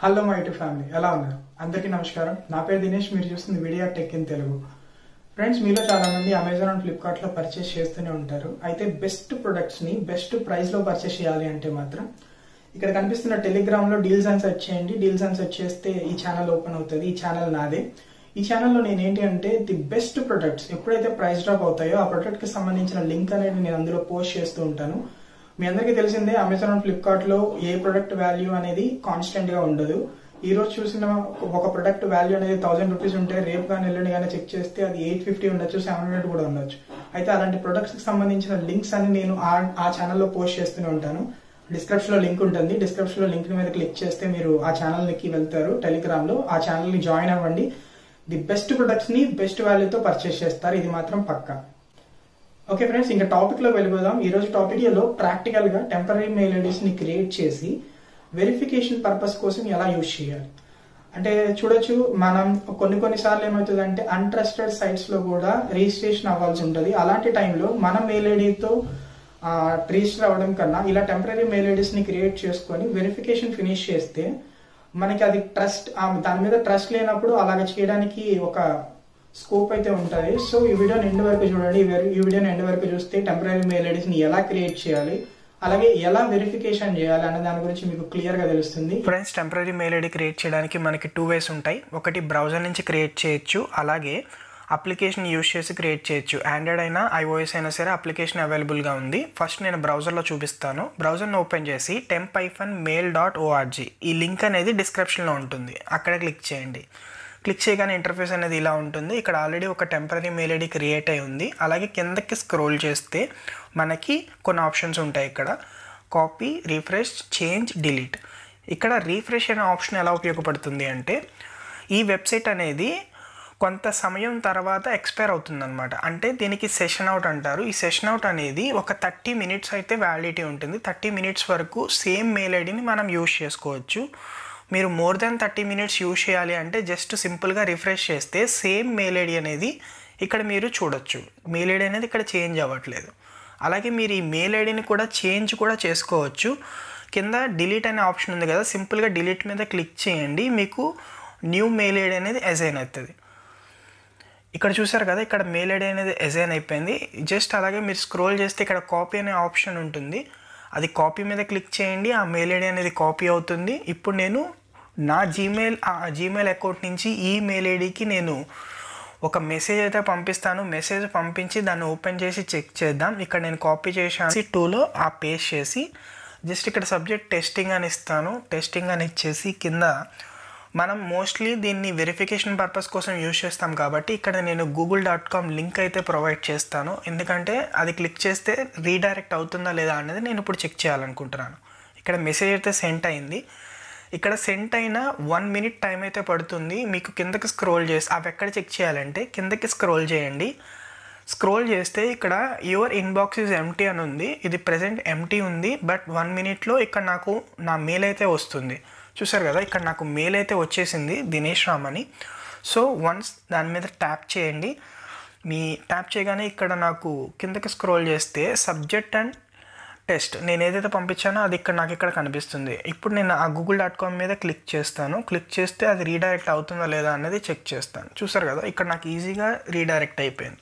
hello my to family ఎలా ఉన్నారు అందరికీ నమస్కారం నా పేరు దినేష్ మీరు చూస్తుంది video tech in Telugu friends మీలో చాలా మంది అమెజాన్ అండ్ ఫ్లిప్కార్ట్ లో పర్చేస్ చేస్తూనే ఉంటారు అయితే బెస్ట్ ప్రొడక్ట్స్ ని బెస్ట్ ప్రైస్ లో పర్చేస్ చేయాలి అంటే మాత్రం ఇక్కడ కనిపిస్తున్న టెలిగ్రామ్ లో డీల్స్ అని సెర్చ్ చేయండి డీల్స్ అని సెర్చ్ చేస్తే ఈ ఛానల్ ఓపెన్ అవుతుంది ఈ ఛానల్ నాదే ఈ ఛానల్లో నేను ఏంటి అంటే ది బెస్ట్ ప్రొడక్ట్స్ ఎప్పుడైతే ప్రైస్ డ్రాప్ అవుతాయో ఆ ప్రొడక్ట్ కి సంబంధించిన లింక్ అనేది నేను అందులో పోస్ట్ చేస్తూ ఉంటాను మీ అందరికీ తెలిసిందే అమెజాన్ అండ్ ఫ్లిప్కార్ట్ లో ఏ ప్రొడక్ట్ వాల్యూ అనేది కాన్స్టెంట్ గా ఉండదు ఈ రోజు చూసిన ఒక ప్రొడక్ట్ వాల్యూ అనేది థౌసండ్ రూపీస్ ఉంటే రేపు కానీ ఎల్లుండి కానీ చెక్ చేస్తే అది ఎయిట్ ఫిఫ్టీ ఉండొచ్చు సెవెన్ హండ్రెడ్ కూడా ఉండొచ్చు అయితే అలాంటి ప్రొడక్ట్స్ కి సంబంధించిన లింక్స్ అని నేను ఆ ఆ ఛానల్లో పోస్ట్ చేస్తూనే ఉంటాను డిస్క్రిప్షన్ లో లింక్ ఉంటుంది డిస్క్రిప్షన్ లో లింక్ మీద క్లిక్ చేస్తే మీరు ఆ ఛానల్ కి వెళ్తారు టెలిగ్రామ్ లో ఆ ఛానల్ ని జాయిన్ అవ్వండి ది బెస్ట్ ప్రొడక్ట్స్ ని బెస్ట్ వాల్యూతో పర్చేస్ చేస్తారు ఇది మాత్రం పక్కా ఓకే ఫ్రెండ్స్ ఇంకా టాపిక్ లో వెళ్ళిపోదాం ఈ రోజు టాపిక్ లో ప్రాక్టికల్ గా టెంపరీ మెయిల్ ఐడీస్ ని క్రియేట్ చేసి వెరిఫికేషన్ పర్పస్ కోసం ఎలా యూజ్ చేయాలి అంటే చూడొచ్చు మనం కొన్ని కొన్ని సార్లు ఏమవుతుందంటే అన్ట్రస్టెడ్ సైట్స్ లో కూడా రిజిస్ట్రేషన్ అవ్వాల్సి ఉంటుంది అలాంటి టైంలో మన మెయిల్ ఐడితో రిజిస్టర్ అవ్వడం కన్నా ఇలా టెంపరీ మెయిల్ ఐడీస్ ని క్రియేట్ చేసుకొని వెరిఫికేషన్ ఫినిష్ చేస్తే మనకి అది ట్రస్ట్ దాని మీద ట్రస్ట్ లేనప్పుడు అలాగ చేయడానికి ఒక స్కోప్ అయితే ఉంటుంది సో ఈ వీడియోని ఎండ్ వరకు చూడండి ఈ వీడియోని ఎండ్ వరకు చూస్తే టెంపరీ మెయిల్ ఐడీస్ ని ఎలా క్రియేట్ చేయాలి అలాగే ఎలా వెరిఫికేషన్ చేయాలి అనే దాని గురించి మీకు క్లియర్ గా తెలుస్తుంది friends temporary mail ID create చేయడానికి మనకి టూ వేస్ ఉంటాయి ఒకటి బ్రౌజర్ నుంచి క్రియేట్ చేయొచ్చు అలాగే అప్లికేషన్ యూస్ చేసి క్రియేట్ చేయొచ్చు ఆండ్రాయిడ్ అయినా ఐఓఎస్ అయినా సరే అప్లికేషన్ అవైలబుల్గా ఉంది ఫస్ట్ నేను బ్రౌజర్లో చూపిస్తాను బ్రౌజర్ని ఓపెన్ చేసి temp hyphen mail dot org ఈ లింక్ అనేది డిస్క్రిప్షన్లో ఉంటుంది అక్కడ క్లిక్ చేయండి క్లిక్ చేయగానే ఇంటర్ఫేస్ అనేది ఇలా ఉంటుంది ఇక్కడ ఆల్రెడీ ఒక టెంపరీ మెయిల్ ఐడి క్రియేట్ అయి ఉంది అలాగే కిందకి స్క్రోల్ చేస్తే మనకి కొన్ని ఆప్షన్స్ ఉంటాయి ఇక్కడ కాపీ రీఫ్రెష్ చేంజ్ డిలీట్ ఇక్కడ రీఫ్రెష్ అనే ఆప్షన్ ఎలా ఉపయోగపడుతుంది అంటే ఈ వెబ్సైట్ అనేది కొంత సమయం తర్వాత ఎక్స్పైర్ అవుతుందన్నమాట అంటే దీనికి సెషన్ అవుట్ అంటారు ఈ సెషన్ అవుట్ అనేది ఒక థర్టీ మినిట్స్ అయితే వ్యాలిడిటీ ఉంటుంది థర్టీ మినిట్స్ వరకు సేమ్ మెయిల్ ఐడిని మనం యూజ్ చేసుకోవచ్చు మీరు more than thirty minutes use చేయాలి అంటే జస్ట్ సింపుల్గా రిఫ్రెష్ చేస్తే సేమ్ మెయిల్ ఐడి అనేది ఇక్కడ మీరు చూడొచ్చు మెయిల్ ఐడి అనేది ఇక్కడ చేంజ్ అవ్వట్లేదు అలాగే మీరు ఈ మెయిల్ ఐడిని కూడా చేంజ్ కూడా చేసుకోవచ్చు కింద డిలీట్ అనే ఆప్షన్ ఉంది కదా సింపుల్గా డిలీట్ మీద క్లిక్ చేయండి మీకు న్యూ మెయిల్ ఐడి అనేది అజైన్ అవుతుంది ఇక్కడ చూసారు కదా ఇక్కడ మెయిల్ ఐడి అనేది అజైన్ అయిపోయింది జస్ట్ అలాగే మీరు స్క్రోల్ చేస్తే ఇక్కడ కాపీ అనే ఆప్షన్ ఉంటుంది అది కాపీ మీద క్లిక్ చేయండి ఆ మెయిల్ ఐడి అనేది కాపీ అవుతుంది ఇప్పుడు నేను నా జీమెయిల్ ఆ జీమెయిల్ అకౌంట్ నుంచి ఈ మెయిల్ ఐడికి నేను ఒక మెసేజ్ అయితే పంపిస్తాను మెసేజ్ పంపించి దాన్ని ఓపెన్ చేసి చెక్ చేద్దాం ఇక్కడ నేను కాపీ చేసాను టూలో ఆ పేస్ట్ చేసి జస్ట్ ఇక్కడ సబ్జెక్ట్ టెస్టింగ్ అని ఇస్తాను టెస్టింగ్ అని ఇచ్చేసి కింద మనం మోస్ట్లీ దీన్ని వెరిఫికేషన్ పర్పస్ కోసం యూజ్ చేస్తాం కాబట్టి ఇక్కడ నేను గూగుల్ డాట్ కామ్ లింక్ అయితే ప్రొవైడ్ చేస్తాను ఎందుకంటే అది క్లిక్ చేస్తే రీడైరెక్ట్ అవుతుందా లేదా అనేది నేను ఇప్పుడు చెక్ చేయాలనుకుంటున్నాను ఇక్కడ మెసేజ్ అయితే సెంట్ అయింది ఇక్కడ సెంట్ అయిన వన్ మినిట్ టైం అయితే పడుతుంది మీకు కిందకి స్క్రోల్ చేసి అవి ఎక్కడ చెక్ చేయాలంటే కిందకి స్క్రోల్ చేయండి స్క్రోల్ చేస్తే ఇక్కడ యువర్ ఇన్బాక్స్ ఇస్ ఎంటీ అని ఉంది ఇది ప్రజెంట్ ఎంటీ ఉంది బట్ వన్ మినిట్లో ఇక్కడ నాకు నా మెయిల్ అయితే వస్తుంది చూసారు కదా ఇక్కడ నాకు మెయిల్ అయితే వచ్చేసింది దినేష్ రామ్ అని సో వన్స్ దాని మీద ట్యాప్ చేయండి మీ ట్యాప్ చేయగానే ఇక్కడ నాకు కిందకి స్క్రోల్ చేస్తే సబ్జెక్ట్ అండ్ టెస్ట్ నేను ఏదైతే పంపించానో అది ఇక్కడ నాకు ఇక్కడ కనిపిస్తుంది ఇప్పుడు నేను ఆ గూగుల్ డాట్ కామ్ మీద క్లిక్ చేస్తాను క్లిక్ చేస్తే అది రీడైరెక్ట్ అవుతుందా లేదా అనేది చెక్ చేస్తాను చూసారు కదా ఇక్కడ నాకు ఈజీగా రీడైరెక్ట్ అయిపోయింది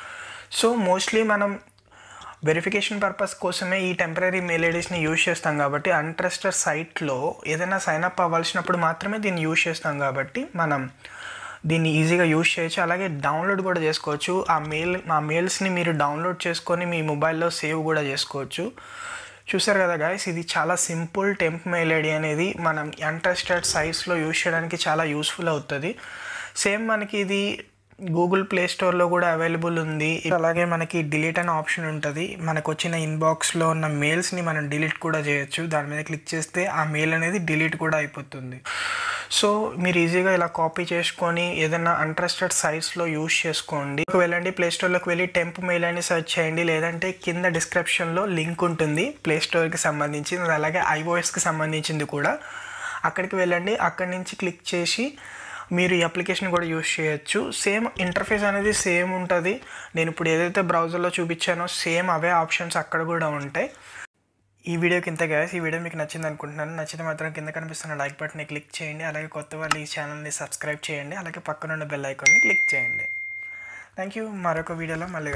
సో మోస్ట్లీ మనం వెరిఫికేషన్ పర్పస్ కోసమే ఈ టెంపరీ మెయిల్ ఐడీస్ని యూజ్ చేస్తాం కాబట్టి అన్ట్రస్టెడ్ సైట్లో ఏదైనా సైన్అప్ అవ్వాల్సినప్పుడు మాత్రమే దీన్ని యూజ్ చేస్తాం కాబట్టి మనం దీన్ని ఈజీగా యూజ్ చేయొచ్చు అలాగే డౌన్లోడ్ కూడా చేసుకోవచ్చు ఆ మెయిల్ ఆ మెయిల్స్ని మీరు డౌన్లోడ్ చేసుకొని మీ మొబైల్లో సేవ్ కూడా చేసుకోవచ్చు చూసారు కదా గాయస్ ఇది చాలా సింపుల్ టెంప్ మెయిల్ ఐడి అనేది మనం అన్ట్రస్టెడ్ సైట్స్లో యూజ్ చేయడానికి చాలా యూస్ఫుల్ అవుతుంది సేమ్ మనకి ఇది గూగుల్ ప్లే స్టోర్లో కూడా అవైలబుల్ ఉంది అలాగే మనకి డిలీట్ అనే ఆప్షన్ ఉంటుంది మనకు వచ్చిన ఇన్బాక్స్లో ఉన్న మెయిల్స్ని మనం డిలీట్ కూడా చేయొచ్చు దాని మీద క్లిక్ చేస్తే ఆ మెయిల్ అనేది డిలీట్ కూడా అయిపోతుంది సో మీరు ఈజీగా ఇలా కాపీ చేసుకొని ఏదైనా అంట్రస్టెడ్ సైట్స్లో యూజ్ చేసుకోండి వెళ్ళండి ప్లే స్టోర్లోకి వెళ్ళి టెంప్ మెయిల్ అని సెర్చ్ చేయండి లేదంటే కింద డిస్క్రిప్షన్లో లింక్ ఉంటుంది ప్లే స్టోర్కి సంబంధించింది అలాగే ఐఓఎస్కి సంబంధించింది కూడా అక్కడికి వెళ్ళండి అక్కడి నుంచి క్లిక్ చేసి మీరు ఈ అప్లికేషన్ కూడా యూస్ చేయొచ్చు సేమ్ ఇంటర్ఫేస్ అనేది సేమ్ ఉంటుంది నేను ఇప్పుడు ఏదైతే బ్రౌజర్లో చూపించానో సేమ్ అవే ఆప్షన్స్ అక్కడ కూడా ఉంటాయి ఈ వీడియోకి ఇంత గ్యాస్ ఈ వీడియో మీకు నచ్చింది అనుకుంటున్నాను నచ్చితే మాత్రం కింద కనిపిస్తున్న లైక్ బటన్ని క్లిక్ చేయండి అలాగే కొత్త వాళ్ళు ఈ ఛానల్ని సబ్స్క్రైబ్ చేయండి అలాగే పక్కనున్న బెల్ ఐకాన్ని క్లిక్ చేయండి థ్యాంక్ యూ మరొక వీడియోలో మళ్ళీ